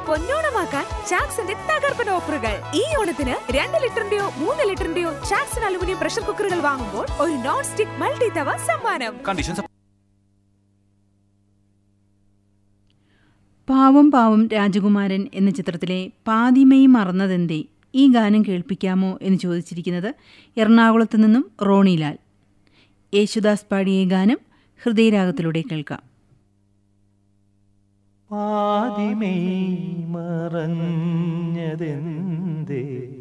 പൊന്നോണമാക്കാൻ ചാക്സിന്റെ തകർപ്പൻ ഓഫറുകൾ ഈ ഓണത്തിന് രണ്ട് ലിറ്ററിന്റെയോ മൂന്ന് ലിറ്ററിന്റെയോ ചാക്സൺ അലുമിനിയം പ്രഷർ കുക്കറുകൾ വാങ്ങുമ്പോൾ ഒരു നോൺ സ്റ്റിക് മൾട്ടി തവ സമ്മാനം കണ്ടീഷൻസ് പാവം പാവം രാജകുമാരൻ എന്ന ചിത്രത്തിലെ പാതിമയും മറന്നതെന്തേ ഈ ഗാനം കേൾപ്പിക്കാമോ എന്ന് ചോദിച്ചിരിക്കുന്നത് എറണാകുളത്ത് നിന്നും റോണിലാൽ യേശുദാസ് പാടിയ ഈ ഗാനം ഹൃദയരാഗത്തിലൂടെ കേൾക്കാം പാതിമേ മറഞ്ഞതെന്തേ